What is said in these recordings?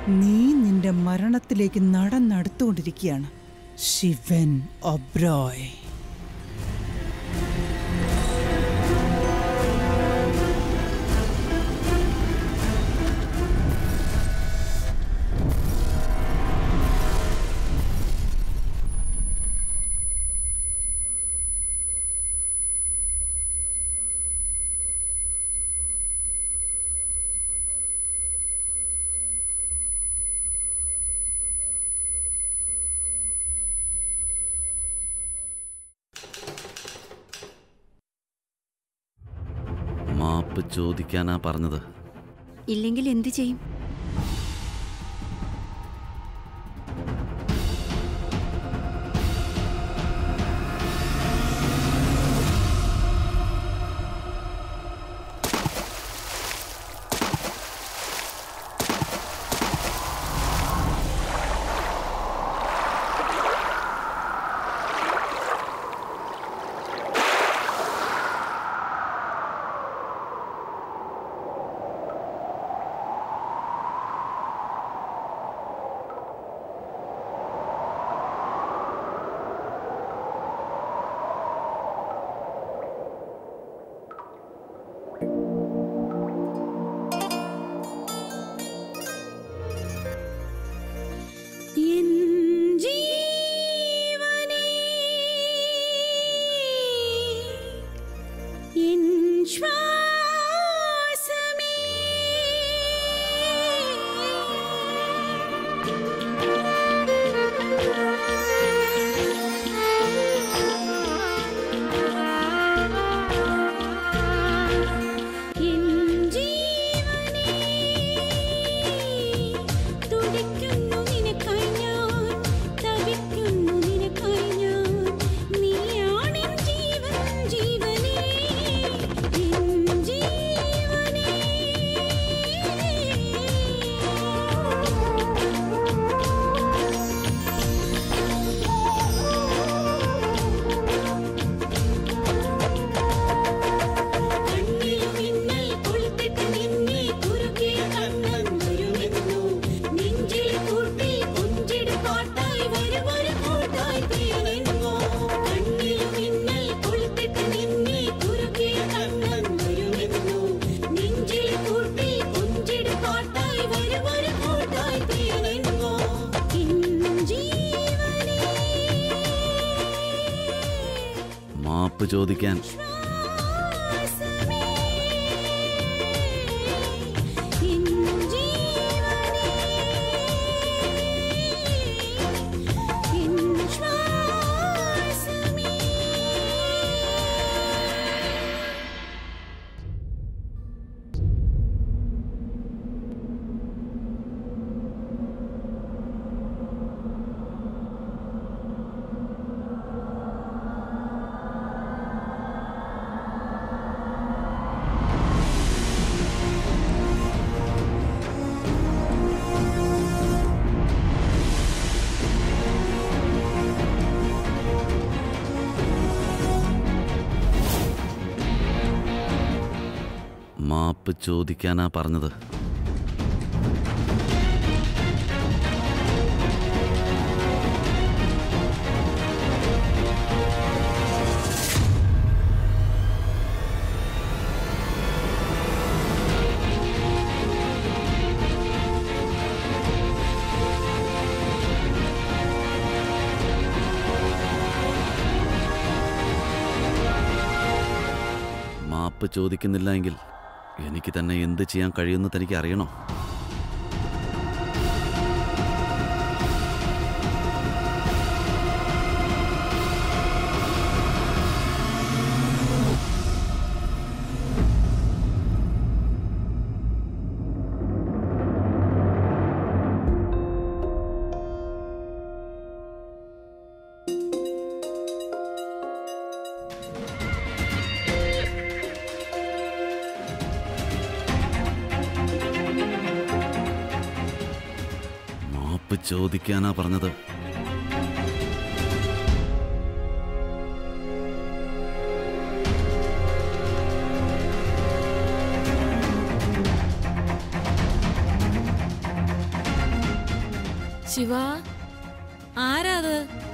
നീ നിന്റെ മരണത്തിലേക്ക് നടന്നടുത്തുകൊണ്ടിരിക്കുകയാണ് ശിവൻ ഒബ്രോയ് മാപ്പ് ചോദിക്കാനാ പറഞ്ഞത് ഇല്ലെങ്കിൽ എന്തു ചെയ്യും എൻ ജീവനേ എൻ ശ്വാസമേ എൻ ജീവനേ തുടിക്കുന്നു നിനക്കായി ഞാൻ തപിക്കുന്നു നിനക്കായി ഞാൻ നീയാണെൻ ജീവൻ ജീവനേ എൻ ജീവനേ കണ്ണിൽ മിന്നൽ കൊളുത്തിട്ട് നിന്നെ കുറുകെ കണ്ണൻ വരുമെന്നു നെഞ്ചിൽ കൂട്ടി കൊഞ്ചിട് പാട്ടായി വരുമൊരു കൂട്ടായി തീരുന്നോ കണ്ണിൽ മിന്നൽ കൊളുത്തിട്ട് നിന്നെ കുറുകെ കണ്ണൻ വരുമെന്നു നെഞ്ചിൽ കൂട്ടി കൊഞ്ചിട് പാട്ടായി വരുമൊരു കൂട്ടായി തീരുന്നോ ജീവനേ മാപ്പ് ചോദിക്കാൻ ശ്വാസമേ എൻ ജീവനേ എൻ ശ്വാസമേ മാപ്പ് ചോദിക്കാനാ പറഞ്ഞത് മാപ്പ് ചോദിക്കുന്നില്ല എങ്കിൽ എനിക്ക് തന്നെ എന്ത് ചെയ്യാൻ കഴിയുമെന്ന് തനിക്ക് അറിയണോ മാപ്പ് ചോദിക്കാനാ പറഞ്ഞത് ശിവ ആരാ അത്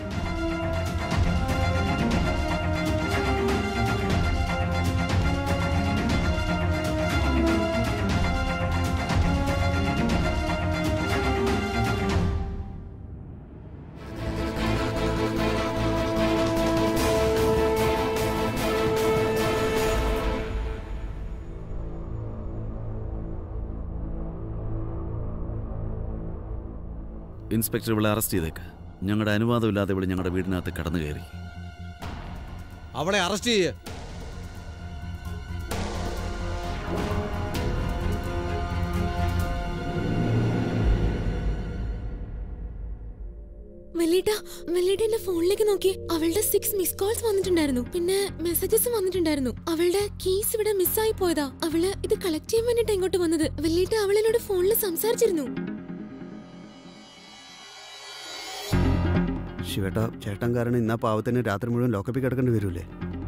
ഇൻസ്പെക്ടർ ഇവളെ അറസ്റ്റ് ചെയ്തേക്ക് ഞങ്ങളുടെ അനുവാദമില്ലാതെ ഇവിടെ ഞങ്ങളുടെ വീടിനകത്ത് കടന്നു കയറി അവളെ അറസ്റ്റ് ചെയ്യ് വെല്ലേട്ട വെല്ലേട്ട എന്റെ ഫോണിലേക്ക് നോക്കി അവളുടെ സിക്സ് മിസ് കോൾസ് വന്നിട്ടുണ്ടായിരുന്നു പിന്നെ മെസ്സേജസ് വന്നിട്ടുണ്ടായിരുന്നു അവളുടെ കീസ് ഇവിടെ മിസ്സായി പോയതാ അവള് ഇത് കളക്ട് ചെയ്യാൻ വേണ്ടിട്ട് ഇങ്ങോട്ട് വന്നത് വെല്ലേട്ട അവൾ എന്നോട് ഫോണിൽ സംസാരിച്ചിരുന്നു ശിവേട്ട ചേട്ടൻ കാരണം ഇന്നാ പാവത്തിന് രാത്രി മുഴുവൻ ലോക്കപ്പിൽ കിടക്കേണ്ടി വരൂലേ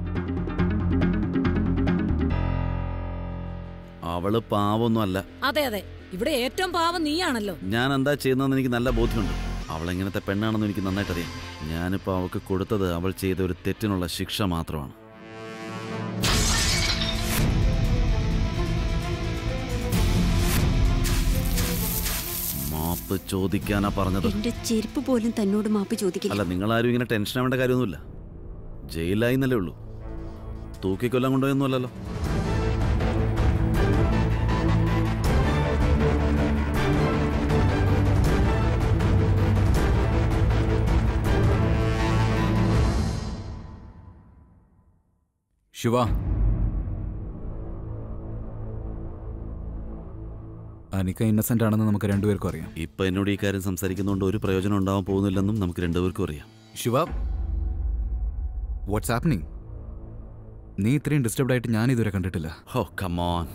അവള് പാവൊന്നും അല്ല അതെ അതെ ഇവിടെ ഏറ്റവും പാവം നീയാണല്ലോ ഞാൻ എന്താ ചെയ്യുന്നതെന്ന് എനിക്ക് നല്ല ബോധ്യമുണ്ട് അവൾ എങ്ങനത്തെ പെണ്ണാണെന്ന് എനിക്ക് നന്നായിട്ട് അറിയാം ഞാനിപ്പോൾ അവൾക്ക് കൊടുത്തത് അവൾ ചെയ്ത ഒരു തെറ്റിനുള്ള ശിക്ഷ മാത്രമാണ് മാപ്പ് ചോദിക്കാനാ പറഞ്ഞത് എന്റെ ചെരുപ്പ് പോലും തന്നോട് മാപ്പ് ചോദിക്കില്ല അല്ല നിങ്ങളാരും ഇങ്ങനെ ടെൻഷൻ ആവേണ്ട കാര്യമൊന്നുമില്ല ജയിലായി എന്നല്ലേ ഉള്ളൂ തൂക്കിക്കൊല്ലാൻ കൊണ്ടുപോയൊന്നുമല്ലല്ലോ ശിവ അനിക്ക ഇന്നസെന്റ് ആണെന്ന് നമുക്ക് രണ്ടുപേർക്കും അറിയാം ഇപ്പൊ എന്നോട് ഈ കാര്യം സംസാരിക്കുന്നതുകൊണ്ട് ഒരു പ്രയോജനം ഉണ്ടാവാൻ പോകുന്നില്ലെന്നും നമുക്ക് രണ്ടുപേർക്കും അറിയാം ശിവ വാട്ട്സ് ഹാപ്പനിങ് നീ ഇത്രയും ഡിസ്റ്റർബ്ഡ് ആയിട്ട് ഞാൻ ഇതുവരെ കണ്ടിട്ടില്ല ഹോ കമോൺ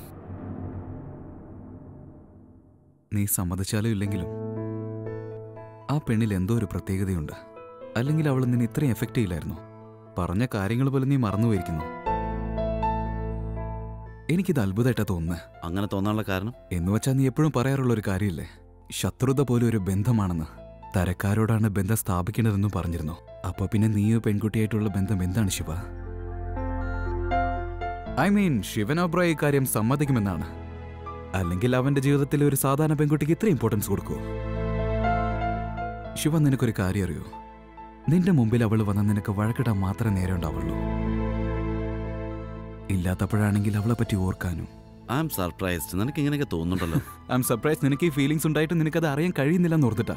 നീ സമ്മതിച്ചാലും ഇല്ലെങ്കിലും ആ പെണ്ണിൽ എന്തോ ഒരു പ്രത്യേകതയുണ്ട് അല്ലെങ്കിൽ അവൾ നിന്നെ ഇത്രയും എഫക്റ്റ് ചെയ്യില്ലായിരുന്നു പറഞ്ഞ കാര്യങ്ങൾ പോലും നീ മറന്നുപോയിരിക്കുന്നു എനിക്കിത് അത്ഭുതമായിട്ടാ തോന്നുന്നത് അങ്ങനെ തോന്നാനുള്ള കാരണം എന്ന് വെച്ചാൽ നീ എപ്പോഴും പറയാറുള്ള ഒരു കാര്യമില്ലേ ശത്രുത പോലും ഒരു ബന്ധമാണെന്ന് തരക്കാരോടാണ് ബന്ധം സ്ഥാപിക്കേണ്ടതെന്നും പറഞ്ഞിരുന്നു അപ്പൊ പിന്നെ നീയോ പെൺകുട്ടിയായിട്ടുള്ള ബന്ധം എന്താണ് ശിവ ഐ മീൻ ശിവൻ ഒബ്രോയ് ഈ കാര്യം സമ്മതിക്കുമെന്നാണ് അല്ലെങ്കിൽ അവന്റെ ജീവിതത്തിൽ ഒരു സാധാരണ പെൺകുട്ടിക്ക് ഇത്ര ഇമ്പോർട്ടൻസ് കൊടുക്കുമോ ശിവ നിനക്കൊരു കാര്യം അറിയോ നിന്റെ മുമ്പിൽ അവൾ വന്ന നിനക്ക് വഴക്കിടാൻ മാത്രമേ നേരം ഉണ്ടാവുള്ളൂ ഇല്ലാത്തപ്പോഴാണെങ്കിൽ അവളെ പറ്റി ഓർക്കാനും ഐ എം സർപ്രൈസ്ഡ് നിനക്ക് ഇങ്ങനെയൊക്കെ തോന്നുന്നുണ്ടല്ലോ ഐ എം സർപ്രൈസ് നിനക്ക് ഈ ഫീലിംഗ്സ് ഉണ്ടായിട്ട് നിനക്കത് അറിയാൻ കഴിയുന്നില്ല എന്ന് ഓർത്തിട്ടാ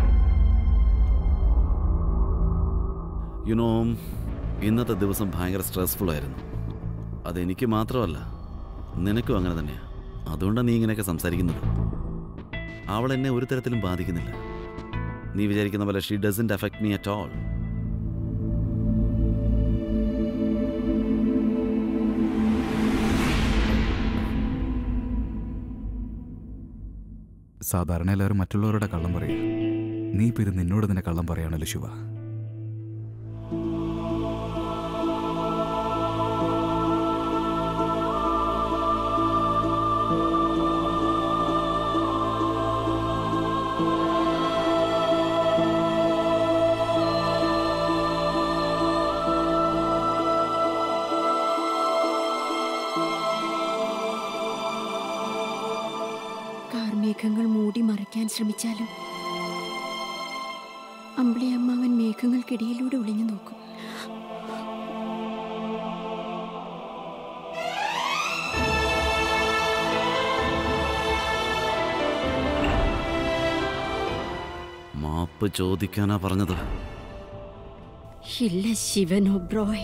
യുനോ ഇന്നത്തെ ദിവസം ഭയങ്കര സ്ട്രെസ്ഫുൾ ആയിരുന്നു അതെനിക്ക് മാത്രമല്ല നിനക്കും അങ്ങനെ തന്നെയാ അതുകൊണ്ടാണ് നീ ഇങ്ങനെയൊക്കെ സംസാരിക്കുന്നത് അവൾ എന്നെ ഒരു തരത്തിലും ബാധിക്കുന്നില്ല നീ വിചാരിക്കുന്ന പോലെ she doesn't affect me at all സാധാരണ എല്ലാവരും മറ്റുള്ളവരുടെ കള്ളം പറയും നീ ഇപ്പൊ ഇത് നിന്നോട് തന്നെ കള്ളം പറയാണല്ലോ ശിവ കാർമേഘങ്ങൾ മൂടി മറയ്ക്കാൻ ശ്രമിച്ചാലും അമ്പിളി അമ്മാവൻ മേഘങ്ങൾക്കിടയിലൂടെ ഒളിഞ്ഞു നോക്കും മാപ്പ് ചോദിക്കാനാ പറഞ്ഞത് ഇല്ല ശിവൻ ഒബ്രോയ്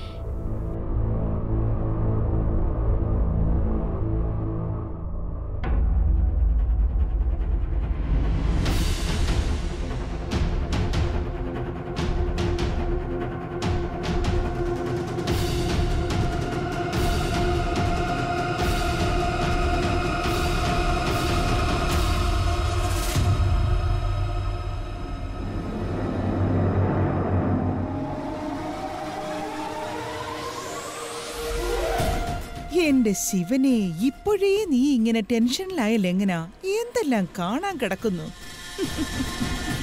എന്റെ ശിവനെ ഇപ്പോഴേ നീ ഇങ്ങനെ ടെൻഷനിലായാൽ എങ്ങനാ എന്തെല്ലാം കാണാൻ കിടക്കുന്നു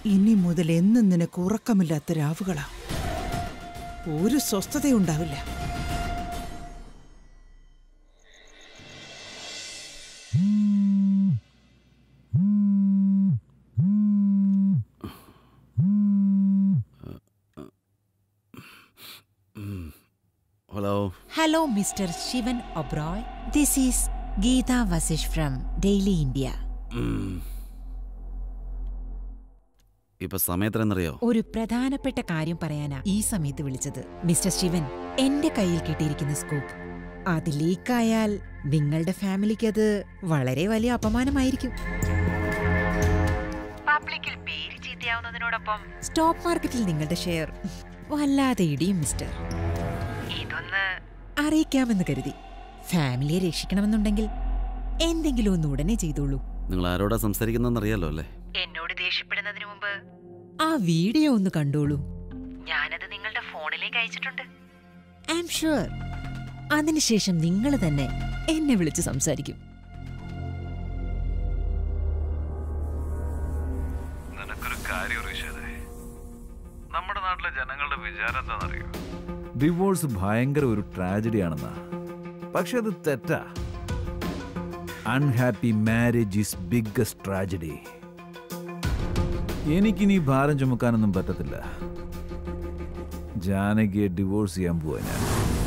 ഇനി മുതൽ എന്നും നിനക്ക് ഉറക്കമില്ലാത്ത രാവുകളാ ഒരു സ്വസ്ഥതയുണ്ടാവില്ല hello Hello, Mr. Shivan Oberoi. This is Geeta Vasish from Daily India. ഇപ്പൊ സമയത്തിനെന്നറിയോ ഒരു പ്രധാനപ്പെട്ട കാര്യം പറയാനാ ഈ സമയത്ത് വിളിച്ചത് മിസ്റ്റർ ശിവൻ എന്റെ കയ്യിൽ കിട്ടിയിരിക്കുന്ന സ്കൂപ്പ് അത് ലീക്കായാൽ നിങ്ങളുടെ ഫാമിലിക്ക് അത് വളരെ വലിയ അപമാനമായിരിക്കും പബ്ലിക്കിൽ പേര് ചീത്തയാവുന്നതിനോടൊപ്പം സ്റ്റോക്ക് മാർക്കറ്റിൽ നിങ്ങളുടെ ഷെയർ വല്ലാതെ ഇടിയും മിസ്റ്റർ ഇതൊന്ന് അറിയിക്കാമെന്ന് കരുതി ഫാമിലിയെ രക്ഷിക്കണമെന്നുണ്ടെങ്കിൽ എന്തെങ്കിലും ഒന്ന് ഉടനെ ചെയ്തോളൂ നിങ്ങൾ ആരോടാ സംസാരിക്കുന്നതെന്നറിയാലോ അല്ലേ എന്നോട് ദേഷ്യപ്പെടുന്നതിന് മുമ്പ് ആ വീഡിയോ ഒന്ന് കണ്ടോളൂ ഞാനത് നിങ്ങളുടെ ഫോണിലേക്ക് അയച്ചിട്ടുണ്ട് ഐ എം ഷുവർ അതിനുശേഷം നിങ്ങൾ തന്നെ എന്നെ വിളിച്ച് സംസാരിക്കും നിനക്കൊരു കാര്യം അറിയിച്ചതേ നമ്മുടെ നാട്ടിലെ ജനങ്ങളുടെ വിചാരം എന്താണെന്നറിയോ ഡിവോഴ്സ് ഭയങ്കര ഒരു ട്രാജഡിയാണെന്നാ പക്ഷെ അത് തെറ്റാ unhappy marriage is biggest tragedy എനിക്കിനി ഭാരം ചുമക്കാനൊന്നും പറ്റത്തില്ല ജാനകിയെ ഡിവോഴ്സ് ചെയ്യാൻ പോവാ ഞാൻ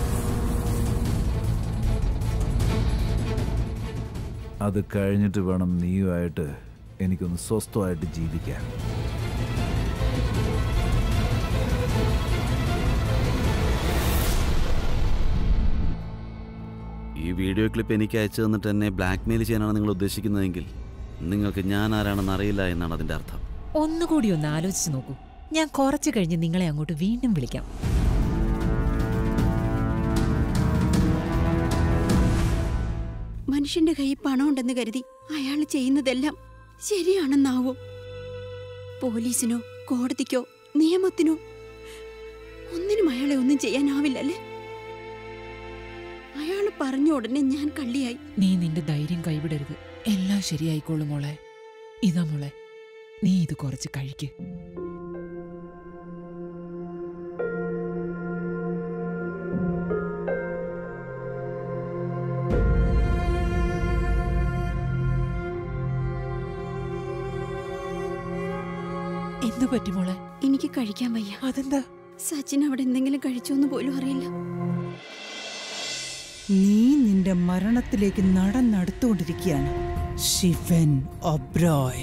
അത് കഴിഞ്ഞിട്ട് വേണം നീയുമായിട്ട് എനിക്കൊന്ന് സ്വസ്ഥമായിട്ട് ജീവിക്കാൻ ഈ വീഡിയോ ക്ലിപ്പ് എനിക്ക് അയച്ചു തന്നിട്ട് എന്നെ ബ്ലാക്ക്മെയിൽ ചെയ്യാനാണ് നിങ്ങൾ ഉദ്ദേശിക്കുന്നതെങ്കിൽ നിങ്ങൾക്ക് ഞാൻ ആരാണെന്ന് അറിയില്ല എന്നാണ് അതിന്റെ അർത്ഥം ഒന്നുകൂടി ഒന്ന് ആലോചിച്ച് നോക്കൂ ഞാൻ കുറച്ചു കഴിഞ്ഞ് നിങ്ങളെ അങ്ങോട്ട് വീണ്ടും വിളിക്കാം മനുഷ്യന്റെ കയ്യിൽ പണമുണ്ടെന്ന് കരുതി അയാൾ ചെയ്യുന്നതെല്ലാം ശരിയാണെന്നാവും പോലീസിനോ കോടതിക്കോ നിയമത്തിനോ ഒന്നിനും അയാളെ ഒന്നും ചെയ്യാനാവില്ലല്ലേ അയാൾ പറഞ്ഞ ഉടനെ ഞാൻ കള്ളിയായി നീ നിന്റെ ധൈര്യം കൈവിടരുത് എല്ലാം ശരിയായിക്കോളും മോളെ ഇതാ മോളെ നീ ഇത് കുറച്ച് കഴിക്ക് എന്തു പറ്റി മോളെ എനിക്ക് കഴിക്കാൻ വയ്യ അതെന്താ സച്ചിൻ അവിടെ എന്തെങ്കിലും കഴിച്ചോന്ന് പോലും അറിയില്ല നീ നിന്റെ മരണത്തിലേക്ക് നടന്നെടുത്തുകൊണ്ടിരിക്കുകയാണ് ശിവൻ ഒബ്രോയ്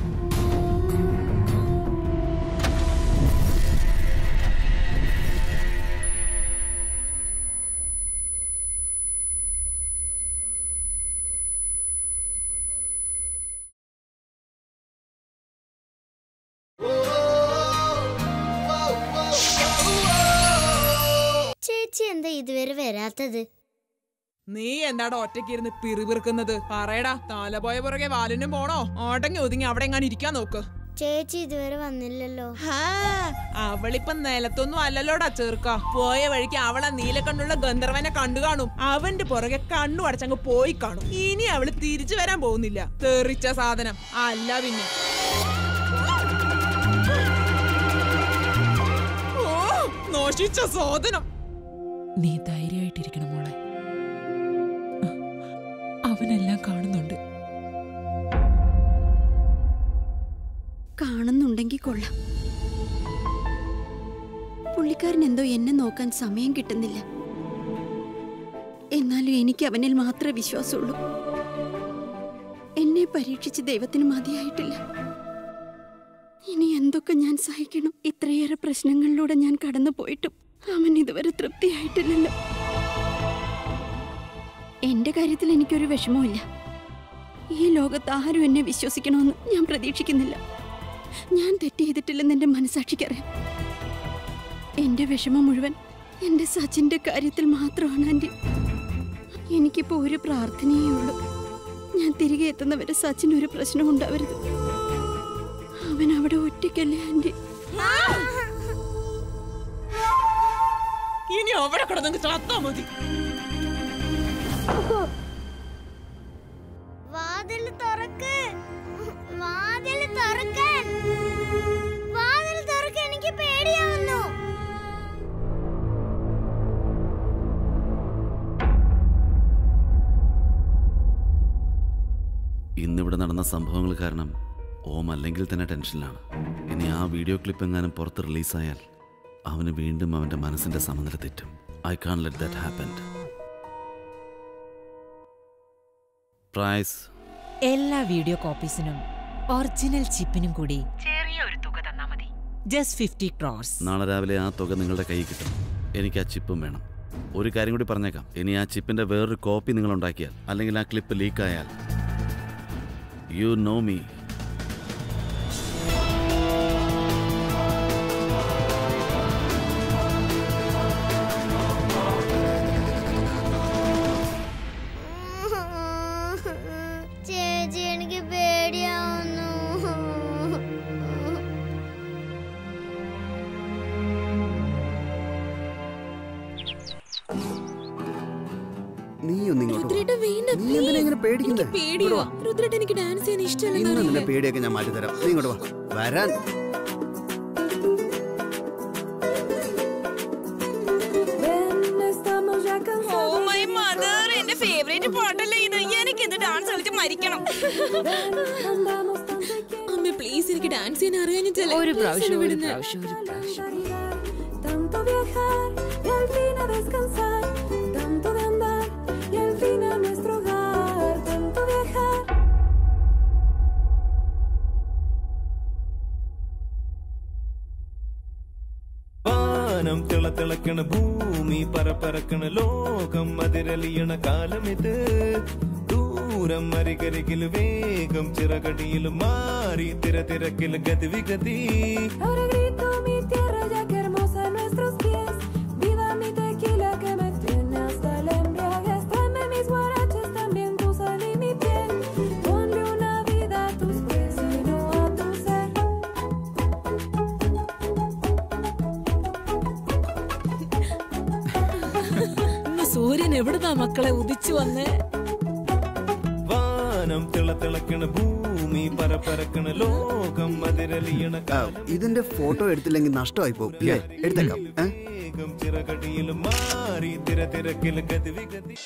ചേച്ചി എന്താ ഇതുവരെ വരാത്തത് നീ എന്താടാ ഒറ്റയ്ക്ക് ഇരുന്ന് പിറുപിറുക്കുന്നത് പറയടാ തലപോയ പുറകെ വാലിനും പോണോ ഓടങ്ങി ഒതുങ്ങി അവിടെ എങ്ങാനും ഇരിക്കാൻ നോക്ക് ചേച്ചി ഇതുവരെ വന്നില്ലല്ലോ ഹാ, അവളിപ്പൊ നിലത്തൊന്നും അല്ലല്ലോടാ ചെറുക്ക പോയ വഴിക്ക് അവളെ നീലക്കണ്ണുള്ള ഗന്ധർവനെ കണ്ടു കാണും അവന്റെ പുറകെ കണ്ണു അടച്ചങ്ങ് പോയി കാണും ഇനി അവള് തിരിച്ചു വരാൻ പോകുന്നില്ല തെറിച്ച സാധനം അല്ല പിന്നെ ഓ നശിച്ച സാധനം നീ ധൈര്യമായിട്ടിരിക്കണം മോളെ അവനെല്ലാം കാണുന്നുണ്ട് കാണുന്നുണ്ടെങ്കിൽ കൊള്ളാം പുള്ളിക്കാരൻ എന്തോ എന്നെ നോക്കാൻ സമയം കിട്ടുന്നില്ല എന്നാലും എനിക്ക് അവനിൽ മാത്രമേ വിശ്വാസമുള്ളൂ എന്നെ പരീക്ഷിച്ച് ദൈവത്തിന് മതിയായിട്ടില്ല ഇനി എന്തൊക്കെ ഞാൻ സഹിക്കണം ഇത്രയേറെ പ്രശ്നങ്ങളിലൂടെ ഞാൻ കടന്നു പോയിട്ടും അവൻ ഇതുവരെ തൃപ്തിയായിട്ടില്ലല്ലോ എന്റെ കാര്യത്തിൽ എനിക്കൊരു വിഷമവുമില്ല ഈ ലോകത്ത് ആരും എന്നെ വിശ്വസിക്കണമെന്ന് ഞാൻ പ്രതീക്ഷിക്കുന്നില്ല ഞാൻ തെറ്റ് ചെയ്തിട്ടില്ലെന്ന് എന്റെ മനസാക്ഷിക്കറിയാം എന്റെ വിഷമം മുഴുവൻ എന്റെ സച്ചിന്റെ കാര്യത്തിൽ മാത്രമാണ് ആന്റി എനിക്കിപ്പോ ഒരു പ്രാർത്ഥനയേ ഉള്ളൂ ഞാൻ തിരികെ എത്തുന്നവരെ സച്ചിന് ഒരു പ്രശ്നം ഉണ്ടാവരുത് അവൻ അവിടെ ഒറ്റയ്ക്കല്ലേ ആന്റി ഇനി അവിടെ കിടന്നെങ്കിൽ ചത്താ മതി വാതിൽ തുറക്ക് വാതിൽ തുറക്കാൻ ഇന്നിവിടെ നടന്ന സംഭവങ്ങൾ കാരണം ഓം അല്ലെങ്കിൽ തന്നെ ടെൻഷനിലാണ് ഇനി ആ വീഡിയോ ക്ലിപ്പ് എങ്ങാനും പുറത്ത് റിലീസായാൽ അവന് വീണ്ടും അവൻ്റെ മനസ്സിൻ്റെ സമനില തെറ്റും I can't let that happen price എല്ലാ വീഡിയോ കോപ്പീസിനും ഒറിജിനൽ ചിപ്പിനും കൂടി ചെറിയൊരു തുക തന്നാ മതി ജസ്റ്റ് ഫിഫ്റ്റി ക്രോർസ് നാളെ രാവിലെ ആ തുക നിങ്ങളുടെ കയ്യിൽ കിട്ടും എനിക്ക് ആ ചിപ്പും വേണം ഒരു കാര്യം കൂടി പറഞ്ഞേക്കാം ഇനി ആ ചിപ്പിന്റെ വേറൊരു കോപ്പി നിങ്ങൾ ഉണ്ടാക്കിയാൽ അല്ലെങ്കിൽ ആ ക്ലിപ്പ് ലീക്ക് ആയാൽ യു നോ മീ ചേച്ചി എനിക്ക് പേടിയാവുന്നു നീ ഒന്ന് ഇങ്ങോട്ട് വാ. രുദ്രേട്ട വേണ്ട നീ എന്തിനാ ഇങ്ങനെ പേടിക്കുന്നേ? എനിക്ക് പേടിയോ രുദ്രേട്ട എനിക്ക് ഡാൻസ് ചെയ്യാൻ ഇന്ന് ഇഷ്ടമല്ലെന്ന് നിന്റെ അറിയില്ലേ പേടിയൊക്കെ ഞാൻ മാറ്റി തരാം നീ ഇങ്ങോട്ട് വാ വരാൻ ഓ മൈ മദർ എന്റെ ഫേവറേറ്റ് പാട്ടല്ലേ ഇത് എനിക്ക് ഇത് ഡാൻസ് കളിച്ച് മരിക്കണം അമ്മ പ്ലീസ് എനിക്ക് ഡാൻസ് ചെയ്യാൻ അറിയാഞ്ഞിട്ടല്ലേ ഒരു Please പ്രാവശ്യം, എന്നെ ഒരു വിടുന്നെ. പ്രാവശ്യം, ഒരു പ്രാവശ്യം. Tanto viajar y al fin a descansar, tanto de andar y al fin a nuestro hogar, tanto viajar. വാനം തിളത്തിളക്കണ ഭൂമി പരപ്പരക്കണ ലോകം അതിരലിയണ കാലമിത് ദൂരം അരികരികിൽ വേഗം ചിറകടിയിൽ മാറി തിരതിരക്കിൽ ഗതിവിഗതി Ahora grito mi tierra ya que hermosa a nuestros pies, viva mi tequila que me tiene hasta el embriaguez, tráeme mis guaraches también tu sal y mi piel, ponle una vida a tus pies y no a tu ser. ഇന്ന് സൂര്യൻ എവിടുന്നാ മക്കളെ ഉദിച്ചു വന്നേ വാനം തിളത്തിളക്കണ ഭൂമി പരപ്പരക്കണ ലോകം അതിരലിയണ ആ, ഇതിന്റെ ഫോട്ടോ എടുത്തില്ലെങ്കിൽ നഷ്ടമായി പോകും ഇല്ലേ എടുത്തേക്കാം ഏ? വേഗം ചിറകടിയിൽ മാറി തിരതിരക്കിൽ ഗതിവിഗതി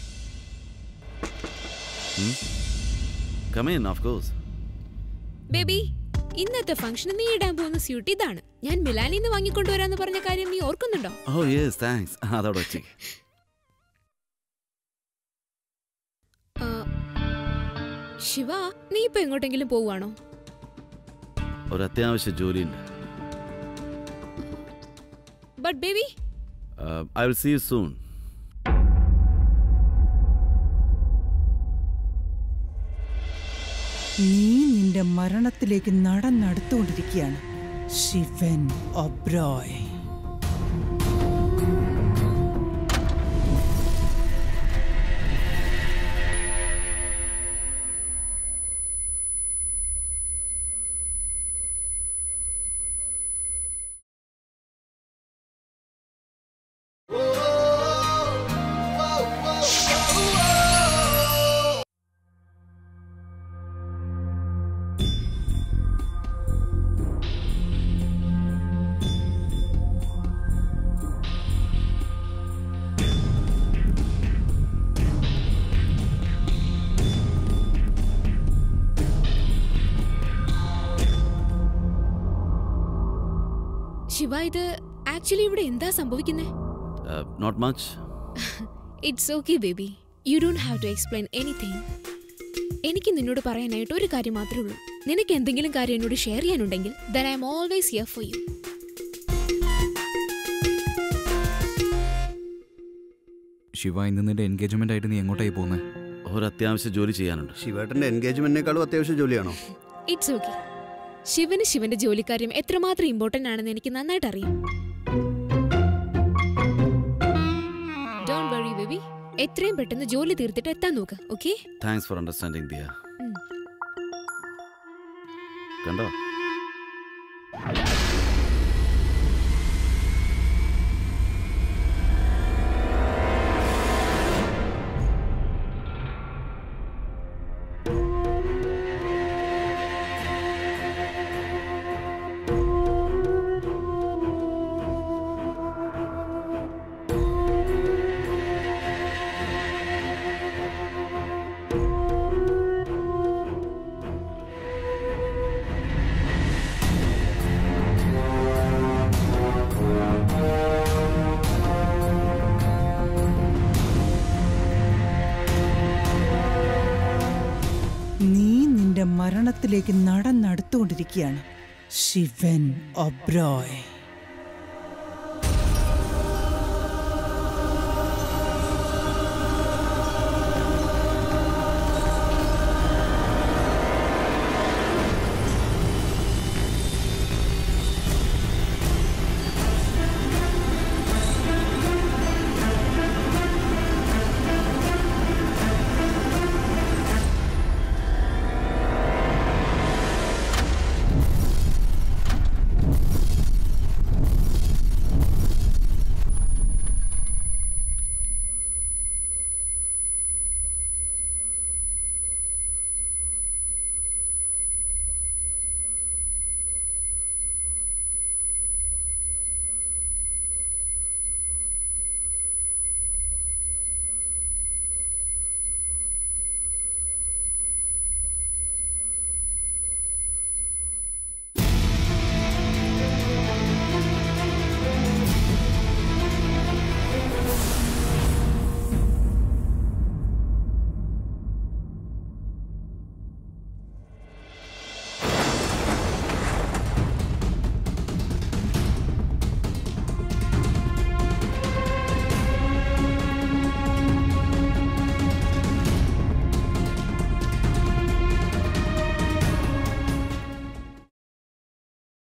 കമേൻ ഓഫ് കോഴ്സ് ബേബി ഇന്നത്തെ ഫംഗ്ഷന് നീ ഇടാൻ പോകുന്ന സ്യൂട്ട് ഇതാണ് ഞാൻ മിലാനിന്ന് വാങ്ങിക്കൊണ്ടുവരാന്ന് പറഞ്ഞ കാര്യം നീ ഓർക്കുന്നുണ്ടോ ഓ യെസ് താങ്ക്സ് അതോടെ വെച്ചേ ആ, ശിവ നീ ഇപ്പൊ എങ്ങോട്ടെങ്കിലും പോവാണോ ഒരു അത്യാവശ്യ ജോലിയുണ്ട് but baby I will see you soon നീ നിന്റെ മരണത്തിലേക്ക് നടന്നെടുത്തുകൊണ്ടിരിക്കുകയാണ് ശിവൻ ഒബ്രോയ് ശിവ ഇത് ആക്ച്വലി ഇവിടെ എന്താ സംഭവിക്കുന്നേ not much it's okay baby you don't have to explain anything എനിക്ക് നിന്നോട് പറയാനായിട്ട് ഒരു കാര്യം മാത്രമേ ഉള്ളൂ നിനക്ക് എന്തെങ്കിലും കാര്യം എന്നോട് ഷെയർ ചെയ്യാനുണ്ടെങ്കിൽ then I am always here for you Shiva ഇന്ന് നിന്റെ എൻഗേജ്മെന്റ് ആയിട്ട് നീ എങ്ങോട്ടായി പോകുന്നത് ഒരു അത്യാവശ്യ ജോലി ചെയ്യാനുണ്ട് ശിവേട്ടന്റെ എൻഗേജ്മെന്റിനേക്കാളും അത്യാവശ്യ ജോലിയാണോ ഇറ്റ്സ് ഓക്കെ ശിവന് ശിവന്റെ ജോലിക്കാര്യം എത്രമാത്രം ഇമ്പോർട്ടന്റ് ആണെന്ന് എനിക്ക് നന്നായിട്ട് അറിയാം ഡോണ്ട് വറി ബേബി എത്രയും പെട്ടെന്ന് ജോലി തീർത്തിട്ട് എത്താൻ നോക്ക് okay thanks for understanding Diya കണ്ടോ നിന്റെ മരണത്തിലേക്ക് നടന്നെടുത്തുകൊണ്ടിരിക്കുകയാണ് ശിവൻ ഒബ്രോയ്